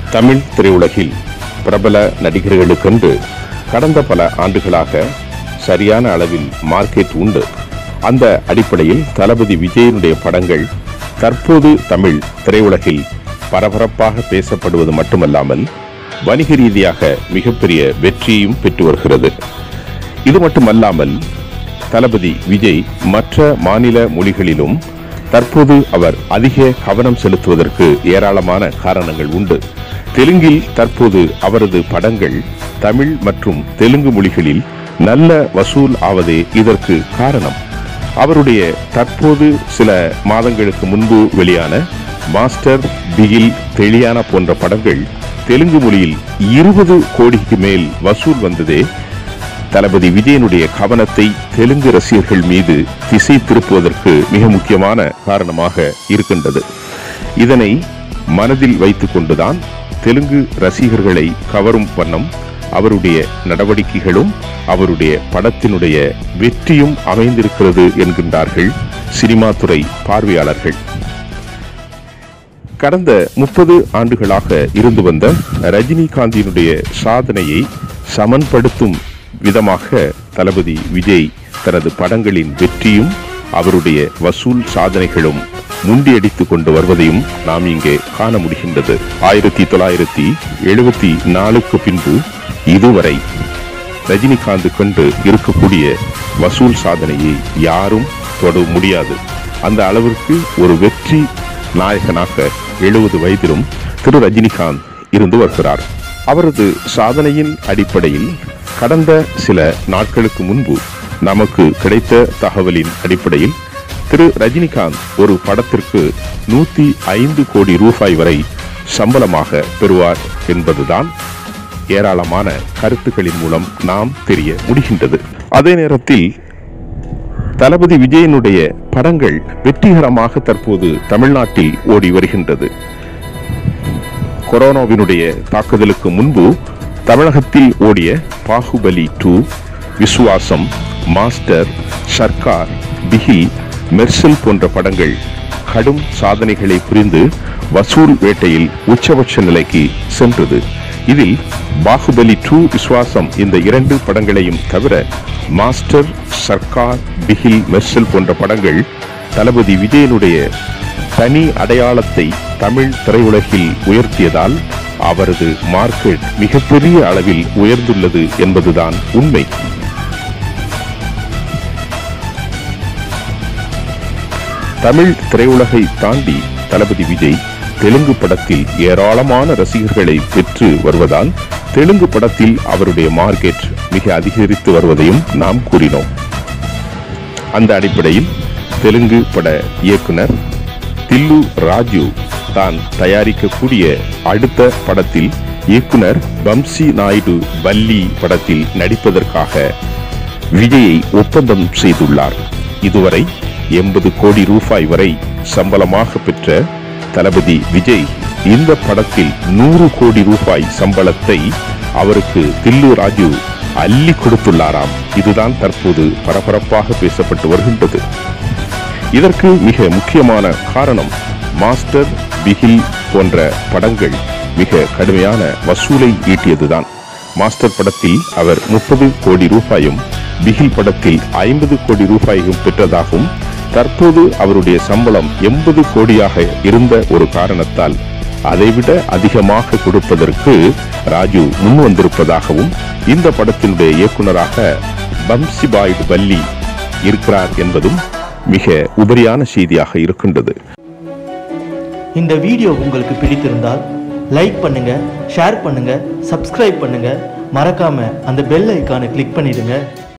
தமிழ் திரையுலகில் பிரபல நடிகர்களுக்கென்று கடந்த பல ஆண்டுகளாக சரியான அளவில் மார்க்கெட் உண்டு அந்த அடிப்படையில் தளபதி விஜயனுடைய படங்கள் தற்போது தமிழ் திரையுலகில் பரபரப்பாக பேசப்படுவது மட்டுமல்லாமல் வணிக ரீதியாக மிகப்பெரிய வெற்றியையும் பெற்று வருகிறது இது மட்டுமல்லாமல் தளபதி விஜய் மற்ற மாநில மொழிகளிலும் தற்போது அவர் அதிக கவனம் செலுத்துவதற்கு ஏராளமான காரணங்கள் உண்டு தெலுங்கில் தற்போது அவரது படங்கள் தமிழ் மற்றும் தெலுங்கு மொழிகளில் நல்ல வசூல் ஆவதே இதற்கு காரணம் அவருடைய தற்போது சில மாதங்களுக்கு முன்பு வெளியான மாஸ்டர் பிகில் தெளியானா போன்ற படங்கள் தெலுங்கு மொழியில் இருபது கோடிக்கு மேல் வசூல் வந்ததே தளபதி விஜயனுடைய கவனத்தை தெலுங்கு ரசிகர்கள் மீது திசை திருப்புவதற்கு மிக முக்கியமான காரணமாக இருக்கின்றது இதனை மனதில் வைத்துக் கொண்டுதான் தெலுங்கு ரசிகர்களை கவரும் வண்ணம் அவருடைய நடவடிக்கைகளும் அவருடைய படத்தினுடைய வெற்றியும் அமைந்திருக்கிறது என்கின்றார்கள் சினிமா துறை பார்வையாளர்கள் கடந்த முப்பது ஆண்டுகளாக இருந்து வந்த ரஜினிகாந்தினுடைய சாதனையை சமன்படுத்தும் விதமாக தளபதி விஜய் தனது படங்களின் வெற்றியும் அவருடைய வசூல் சாதனைகளும் முண்டியடித்துக் கொண்டு வருவதையும் நாம் இங்கே காண முடிகின்றது ஆயிரத்தி தொள்ளாயிரத்தி எழுபத்தி நாலுக்கு பின்பு இதுவரை ரஜினிகாந்த் கண்டு இருக்கக்கூடிய வசூல் சாதனையை யாரும் தொட முடியாது அந்த அளவிற்கு ஒரு வெற்றி நாயகனாக எழுபது வயதிலும் திரு ரஜினிகாந்த் இருந்து வருகிறார் அவரது சாதனையின் அடிப்படையில் கடந்த சில நாட்களுக்கு முன்பு நமக்கு கிடைத்த தகவலின் அடிப்படையில் திரு ரஜினிகாந்த் ஒரு படத்திற்கு நூத்தி ஐந்து கோடி ரூபாய் வரை சம்பளமாக பெறுவார் என்பதுதான் ஏராளமான கருத்துக்களின் மூலம் நாம் தெரிய முடிகின்றது அதே நேரத்தில் தளபதி விஜயனுடைய படங்கள் வெற்றிகரமாக தற்போது தமிழ்நாட்டில் ஓடி வருகின்றது கொரோனாவினுடைய தாக்குதலுக்கு முன்பு தமிழகத்தில் ஓடிய பாகுபலி டூ விசுவாசம் மாஸ்டர் சர்க்கார் பிகில் மெர்சல் போன்ற படங்கள் கடும் சாதனைகளை புரிந்து வசூல் வேட்டையில் உச்சபட்ச நிலைக்கு சென்றது இதில் பாகுபலி டூ விசுவாசம் இந்த இரண்டு படங்களையும் தவிர மாஸ்டர் சர்க்கார் பிகில் மெர்சல் போன்ற படங்கள் தளபதி விஜயனுடைய தனி அடையாளத்தை தமிழ் திரையுலகில் உயர்த்தியதால் அவரது மார்க்கெட் மிகப்பெரிய அளவில் உயர்ந்துள்ளது என்பதுதான் உண்மை தமிழ் திரையுலகை தாண்டி தளபதி விஜய் தெலுங்கு படத்தில் ஏராளமான ரசிகர்களை பெற்று வருவதால் தெலுங்கு படத்தில் அவருடைய மார்க்கெட் மிக அதிகரித்து வருவதையும் நாம் கூறினோம் அந்த அடிப்படையில் தெலுங்கு பட இயக்குனர் தில்லு ராஜு தான் தயாரிக்கக்கூடிய அடுத்த படத்தில் இயக்குனர் பம்சி நாயுடு பல்லி படத்தில் நடிப்பதற்காக விஜயை ஒப்பந்தம் செய்துள்ளார் இதுவரை எண்பது கோடி ரூபாய் வரை சம்பளமாக பெற்ற தளபதி விஜய் இந்த படத்தில் நூறு கோடி ரூபாய் சம்பளத்தை அவருக்கு தில்லு ராஜு அள்ளி கொடுத்துள்ளாராம் இதுதான் தற்போது பரபரப்பாக பேசப்பட்டு வருகின்றது இதற்கு மிக முக்கியமான காரணம் மாஸ்டர் பிகில் போன்ற படங்கள் மிக கடுமையான வசூலை ஈட்டியதுதான் மாஸ்டர் படத்தில் அவர் முப்பது கோடி ரூபாயும் பிகில் படத்தில் ஐம்பது கோடி ரூபாயும் பெற்றதாகவும் தற்போது அவருடைய சம்பளம் எண்பது கோடியாக இருந்த ஒரு காரணத்தால் அதைவிட அதிகமாக கொடுப்பதற்கு ராஜு முன் வந்திருப்பதாகவும் இந்த படத்தினுடைய இயக்குனராக பம்சிபாய்டு பல்லி இருக்கிறார் என்பதும் மிக உபரியான செய்தியாக இருக்கின்றது இந்த வீடியோ உங்களுக்கு பிடித்திருந்தால் லைக் பண்ணுங்க ஷேர் பண்ணுங்க சப்ஸ்கிரைப் பண்ணுங்க மறக்காம அந்த பெல் ஐகானை கிளிக் பண்ணிடுங்க